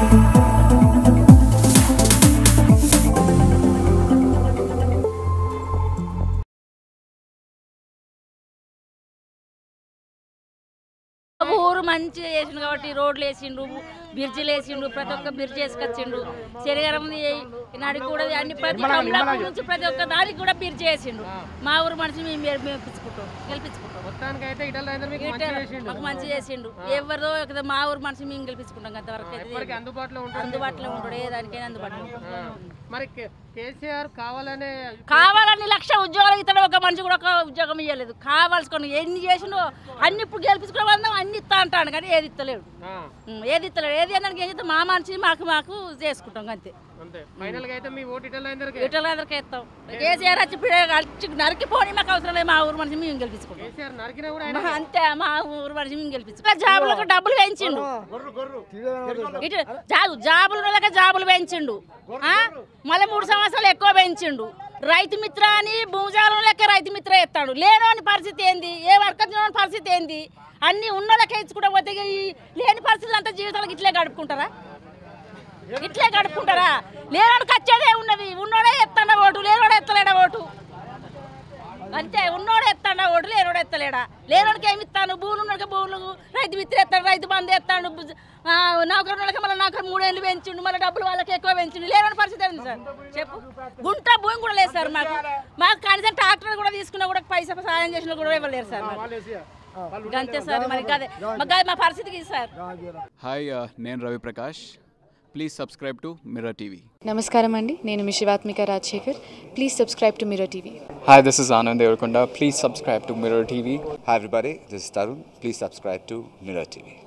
ఊరు మంచిగా చేసిండు కాబట్టి రోడ్లు వేసిండు బ్రిడ్జిలు వేసిండు ప్రతి ఒక్క బ్రిడ్జ్ వేసుకొచ్చిండు శనిగారం నాడికి కూడా అన్ని ప్రతి కమలాపూర్ నుంచి ప్రతి ఒక్క దానికి కూడా బ్రిడ్జ్ వేసిండు మా ఊరు మనిషి మేము గెలిపించుకుంటాం గెలిపించుకుంటాం మొత్తానికి అయితే ఇటల్ రాజేందర్ మీకు మంచిగా చేసిండు మాకు మంచి చేసిండు ఎవరిదో ఒక మా ఊరు మనిషి మేము గెలిపించుకుంటాం అంతవరకు అయితే ఎవరికి అందుబాటులో ఉంటుంది అందుబాటులో ఉంటాడు ఏ దానికైనా అందుబాటులో ఉంటాడు. ఆ. మరి కే- కేసీఆర్ కావాలనే కావాలని లక్ష ఉద్యోగాలు ఇతడు ఒక మనిషి కూడా ఒక ఉద్యోగం ఇవ్వలేదు కావాల్సుకొని ఎన్ని చేసిండో అన్ని ఇప్పుడు గెలిపించుకోవడం అన్ని ఇస్తా అంటాడు కానీ ఏది ఇస్తలేడు ఆ, ఉం, ఏది ఇస్తలేడు ఏది అన్నానికి ఏం చేస్తాం మా మనిషి మాకు మాకు చేసుకుంటాం అంతే అంతే ఫైనల్ గా అయితే మీ ఓటు ఇటల్ రాజేందర్కి ఇటల అందరికీ ఇస్తాం కేసీఆర్ వచ్చి పిడ- వచ్చి నరికిపోని మాకు అవసరం లేదు మా ఊరు మనిషి మేము గెలిపించుకుంటాం కేసీఆర్ నరికినా కూడా ఆయన మా- అంతే మా ఊరు మనిషి మేము గెలిపించుకుంటాం జాబులకు డబ్బులు పెంచిండు ఇటు జాబు జాబులు ఉన్నోళ్ళకే జాబులు పెంచిండు ఆ? మళ్ళీ మూడు సంవత్సరాలు ఎక్కువ పెంచిండు రైతు మిత్ర అని భూజాలం లెక్క రైతు మిత్ర ఎత్తాడు లేనోని పరిస్థితి ఏంది ఏ వర్కం పరిస్థితి ఏంది అన్ని ఉన్నోళ్ళకే ఇచ్చుకుంటా పోతే ఇక ఈ లేని పరిస్థితులు అంతా జీవితాలకు ఇట్లే గడుపుకుంటారా ఇట్లే గడుపుకుంటారా లేనోడికి వచ్చేదే ఉన్నది ఉన్నోడే ఎత్తాడ ఓటు లేనోడే ఎత్తలేడా ఓటు అంతే ఉన్నోడు ఎత్తాడ ఓటు లేనోడు ఎత్తలేడా లేనోడికి ఏమి ఇస్తాను భూములు ఉన్నోడికి భూములు రైతు మిత్ర ఎత్తాడు రైతు బంధు ఎత్తాడు బుజ్- ఆ, నౌకరు వాళ్ళకి మళ్ళీ నౌకరు మూడేళ్ళు పెంచిండు మళ్ళీ డబ్బులు వాళ్ళకి ఎక్కువ పెంచిండు లేని పరిస్థితి ఏంది సార్ చెప్పు గుంట భూమి కూడా లేదు సార్ మాకు మాకు కనీసం ట్రాక్టర్ కూడా తీసుకున్నా కూడా పైసా సాయం చేసినా కూడా ఇవ్వలేరు సార్ మాకు అంతే సార్ మరి అదే మాకు అది మా పరిస్థితికి ఇది సార్ హాయ్ uh, నేను Ravi Prakash please subscribe to mirror TV నమస్కారం అండి నేను మీ Shivatmika Rajasekhar please subscribe to mirror TV Hi, this is Anand Devarkonda. Please subscribe to Mirror TV. Hi everybody, this is Tarun. Please subscribe to Mirror TV.